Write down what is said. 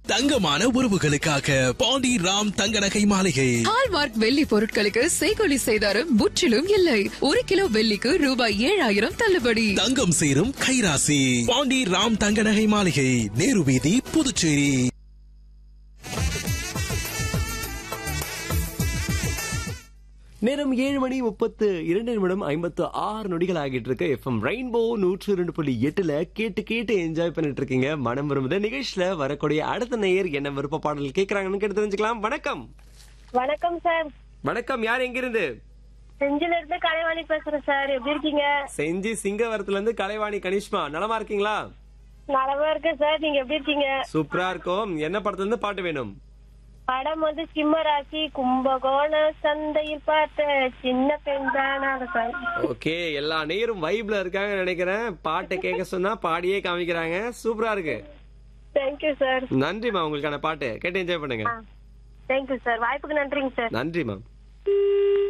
தங்கமான உறவுகளுக்காக பாண்டி ராம் தங்க நகை மாளிகை ஹால்மார்க் வெள்ளி பொருட்களுக்கு செய்கொலி செய்தாரும் முற்றிலும் இல்லை ஒரு கிலோ வெள்ளிக்கு ரூபாய் ஏழாயிரம் தள்ளுபடி தங்கம் சேரும் கைராசி பாண்டி ராம் தங்க நகை மாளிகை நேரு வீதி புதுச்சேரி நேரம் ஏழு மணி முப்பத்து இரண்டு நிமிடம் ஐம்பத்து ஆறு நொடிகள் ஆகிட்டு இருக்கு எஃப்எம் ரெயின்போ நூற்று இரண்டு புள்ளி எட்டுல கேட்டு கேட்டு என்ஜாய் பண்ணிட்டு இருக்கீங்க மனம் விரும்புத நிகழ்ச்சியில வரக்கூடிய அடுத்த நேயர் என்ன விருப்ப பாடல் கேட்கறாங்கன்னு கேட்டு தெரிஞ்சுக்கலாம் வணக்கம் வணக்கம் சார் வணக்கம் யார் எங்கிருந்து செஞ்சில இருந்து கலைவாணி பேசுறேன் சார் எப்படி இருக்கீங்க செஞ்சி சிங்கவரத்துல இருந்து கலைவாணி கனிஷ்மா நலமா இருக்கீங்களா நலமா இருக்கேன் சார் நீங்க எப்படி இருக்கீங்க சூப்பரா இருக்கும் என்ன படத்துல இருந்து பாட்டு வேணும் படம் வந்து சிம்மராசி கும்பகோண சந்தையில் பார்த்த சின்ன பெண் தானா சார் ஓகே எல்லா நேயரும் வைப்ல இருக்காங்கன்னு நினைக்கிறேன் பாட்டை கேட்க சொன்னா பாடியே காமிக்கிறாங்க சூப்பரா இருக்கு தேங்க்யூ சார் நன்றிமா உங்களுக்கான பாட்டு கேட்டு என்ஜாய் பண்ணுங்க தேங்க்யூ சார் வாய்ப்புக்கு நன்றிங்க சார் நன்றி மேம்